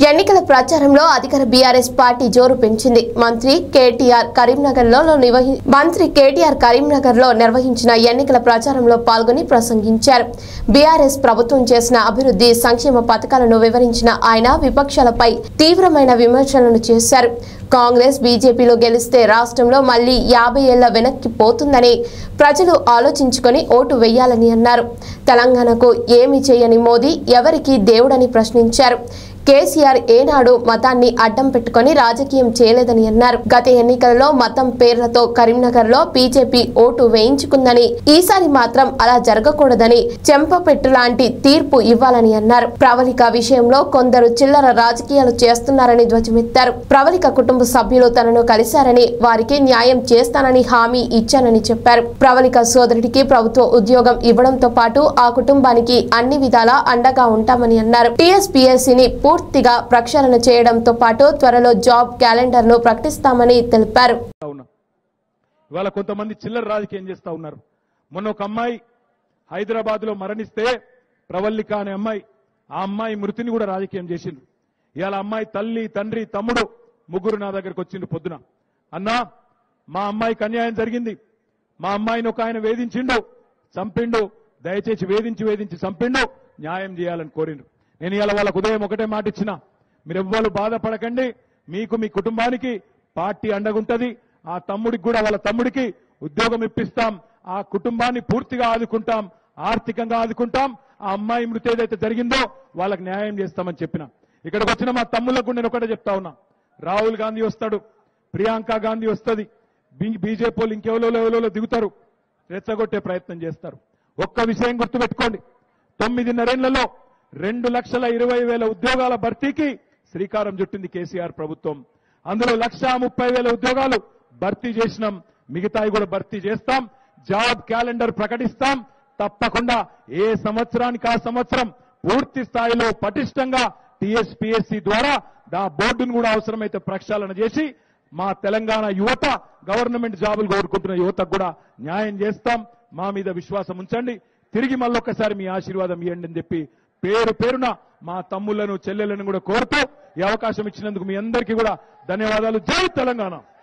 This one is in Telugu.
ఎన్నికల ప్రచారంలో అధికార బీఆర్ఎస్ పార్టీ జోరు పెంచింది మంత్రి కేటీఆర్ కరీంనగర్ లో నిర్వహి మంత్రి కేటీఆర్ కరీంనగర్ లో నిర్వహించిన ఎన్నికల ప్రచారంలో పాల్గొని ప్రసంగించారు బీఆర్ఎస్ ప్రభుత్వం చేసిన అభివృద్ధి సంక్షేమ పథకాలను వివరించిన ఆయన విపక్షాలపై తీవ్రమైన విమర్శలను చేశారు కాంగ్రెస్ బీజేపీలో గెలిస్తే రాష్ట్రంలో మళ్లీ యాభై ఏళ్ల వెనక్కి పోతుందని ప్రజలు ఆలోచించుకొని ఓటు వేయాలని అన్నారు తెలంగాణకు ఏమి చేయని మోదీ ఎవరికి దేవుడని ప్రశ్నించారు కేసీఆర్ ఏనాడు మతాన్ని అడ్డం పెట్టుకొని రాజకీయం చేయలేదని అన్నారు గత ఎన్నికలలో మతం పేర్లతో కరీంనగర్ లో బీజేపీ ఓటు వేయించుకుందని ఈసారి మాత్రం అలా జరగకూడదని చెంపపెట్టు లాంటి తీర్పు ఇవ్వాలని అన్నారు ప్రవళిక విషయంలో కొందరు చిల్లర రాజకీయాలు చేస్తున్నారని ధ్వజమెత్తారు ప్రవళిక కుటుంబ సభ్యులు తనను కలిశారని వారికి న్యాయం చేస్తానని హామీ ఇచ్చానని చెప్పారు ప్రవళిక సోదరుడికి ప్రభుత్వ ఉద్యోగం ఇవ్వడంతో పాటు ఆ కుటుంబానికి అన్ని విధాలా అండగా ఉంటామని అన్నారు టీఎస్పీఎస్సీని పూర్తిగా ప్రక్షాళన చేయడంతో పాటు త్వరలో జాబ్ క్యాలెండర్ ను ప్రకటిస్తామని తెలిపారు చేస్తా ఉన్నాం ఇవాళ కొంతమంది చిల్లర రాజకీయం చేస్తా ఉన్నారు మొన్న ఒక అమ్మాయి హైదరాబాద్ లో మరణిస్తే ప్రవల్లిక అనే అమ్మాయి ఆ అమ్మాయి మృతిని కూడా రాజకీయం చేసిండు ఇవాళ అమ్మాయి తల్లి తండ్రి తమ్ముడు ముగ్గురు నా దగ్గరకు వచ్చిండు పొద్దున అన్నా మా అమ్మాయికి అన్యాయం జరిగింది మా అమ్మాయిని ఒక ఆయన వేధించిండు చంపిండు దయచేసి వేధించి వేధించి చంపిండు న్యాయం చేయాలని కోరిండు నేను ఇవాళ వాళ్ళకు ఉదయం ఒకటే మాట ఇచ్చిన మీరెవ్వరు బాధపడకండి మీకు మీ కుటుంబానికి పార్టీ అండగుంటది ఆ తమ్ముడికి కూడా వాళ్ళ తమ్ముడికి ఉద్యోగం ఇప్పిస్తాం ఆ కుటుంబాన్ని పూర్తిగా ఆదుకుంటాం ఆర్థికంగా ఆదుకుంటాం ఆ అమ్మాయి మృతి ఏదైతే జరిగిందో వాళ్ళకి న్యాయం చేస్తామని చెప్పిన ఇక్కడికి వచ్చిన మా తమ్ములకు నేను ఒకటే చెప్తా ఉన్నా రాహుల్ గాంధీ వస్తాడు ప్రియాంక గాంధీ వస్తుంది బీజేపీ వాళ్ళు ఇంకెవరో ఎవరో దిగుతారు రెచ్చగొట్టే ప్రయత్నం చేస్తారు ఒక్క విషయం గుర్తుపెట్టుకోండి తొమ్మిదిన్నరేళ్లలో రెండు లక్షల ఇరవై వేల ఉద్యోగాల భర్తీకి శ్రీకారం చుట్టింది కేసీఆర్ ప్రభుత్వం అందులో లక్షా ముప్పై వేల ఉద్యోగాలు భర్తీ చేసినాం మిగతాయి కూడా భర్తీ చేస్తాం జాబ్ క్యాలెండర్ ప్రకటిస్తాం తప్పకుండా ఏ సంవత్సరానికి ఆ సంవత్సరం పూర్తి స్థాయిలో పటిష్టంగా టీఎస్పీఎస్సీ ద్వారా దా బోర్డును కూడా అవసరమైతే ప్రక్షాళన చేసి మా తెలంగాణ యువత గవర్నమెంట్ జాబులు కోరుకుంటున్న యువతకు కూడా న్యాయం చేస్తాం మా మీద విశ్వాసం ఉంచండి తిరిగి మళ్ళొక్కసారి మీ ఆశీర్వాదం ఇవ్వండి అని చెప్పి పేరు పేరున మా తమ్ముళ్లను చెల్లెలను కూడా కోరుతూ ఈ అవకాశం ఇచ్చినందుకు మీ అందరికీ కూడా ధన్యవాదాలు జై తెలంగాణ